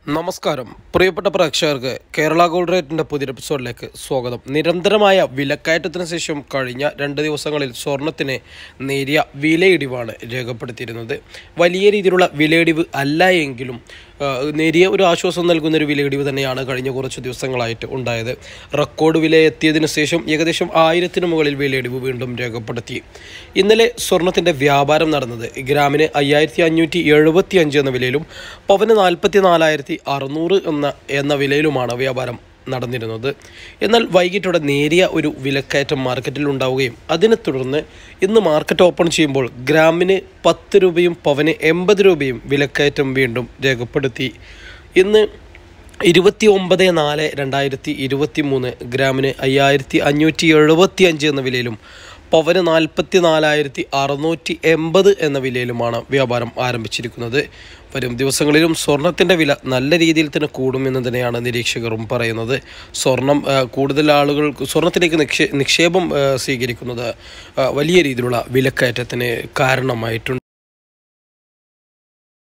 നമസ്കാരം പ്രിയപ്പെട്ട പ്രേക്ഷകർക്ക് കേരള ഗോൾഡ് റേറ്റിന്റെ പുതിയ എപ്പിസോഡിലേക്ക് സ്വാഗതം നിരന്തരമായ വിലക്കയറ്റത്തിന് ശേഷം കഴിഞ്ഞ രണ്ട് ദിവസങ്ങളിൽ സ്വർണത്തിന് നേരിയ വിലയിടിവാണ് രേഖപ്പെടുത്തിയിരുന്നത് വലിയ രീതിയിലുള്ള വിലയിടിവ് അല്ല എങ്കിലും ആ, നേരിയ ഒരു ആശ്വാസം നൽകുന്ന ഒരു വിലയിടിവ് തന്നെയാണ് കഴിഞ്ഞ കുറച്ച് ദിവസങ്ങളായിട്ട് ഉണ്ടായത് റെക്കോർഡ് വില എത്തിയതിനു ശേഷം ഏകദേശം ആയിരത്തിന് മുകളിൽ വിലയിടിവ് വീണ്ടും രേഖപ്പെടുത്തി ഇന്നലെ സ്വർണത്തിന്റെ വ്യാപാരം നടന്നത് ഗ്രാമിന് അയ്യായിരത്തി അഞ്ഞൂറ്റി എഴുപത്തി അഞ്ച് എന്ന വിലയിലും പവന് നാൽപ്പത്തി നാലായിരത്തി അറുന്നൂറ് എന്ന എന്ന വിലയിലുമാണ് വ്യാപാരം നടന്നിരുന്നത് എന്നാൽ വൈകിട്ടോടെ നേരിയ ഒരു വിലക്കയറ്റം മാർക്കറ്റിൽ ഉണ്ടാവുകയും അതിനെ തുടർന്ന് ഇന്ന് മാർക്കറ്റ് ഓപ്പൺ ചെയ്യുമ്പോൾ ഗ്രാമിന് പത്ത് രൂപയും പവന് എൺപത് രൂപയും വിലക്കയറ്റം വീണ്ടും രേഖപ്പെടുത്തി ഇന്ന് ഇരുപത്തി ഒമ്പത് നാല് രണ്ടായിരത്തി ഇരുപത്തി മൂന്ന് ഗ്രാമിന് അയ്യായിരത്തി അഞ്ഞൂറ്റി എഴുപത്തി അഞ്ച് എന്ന വിലയിലും പവന് നാൽപ്പത്തി നാലായിരത്തി അറുന്നൂറ്റി എൺപത് എന്ന വിലയിലുമാണ് വ്യാപാരം ആരംഭിച്ചിരിക്കുന്നത് വരും ദിവസങ്ങളിലും സ്വർണത്തിൻ്റെ വില നല്ല രീതിയിൽ തന്നെ കൂടുമെന്ന് തന്നെയാണ് നിരീക്ഷകരും പറയുന്നത് സ്വർണം ആ, കൂടുതൽ ആളുകൾ സ്വർണത്തിലേക്ക് നിക്ഷേ നിക്ഷേപം ആ, സ്വീകരിക്കുന്നത് ആ, വലിയ രീതിയിലുള്ള വിലക്കയറ്റത്തിന് കാരണമായിട്ടുണ്ട്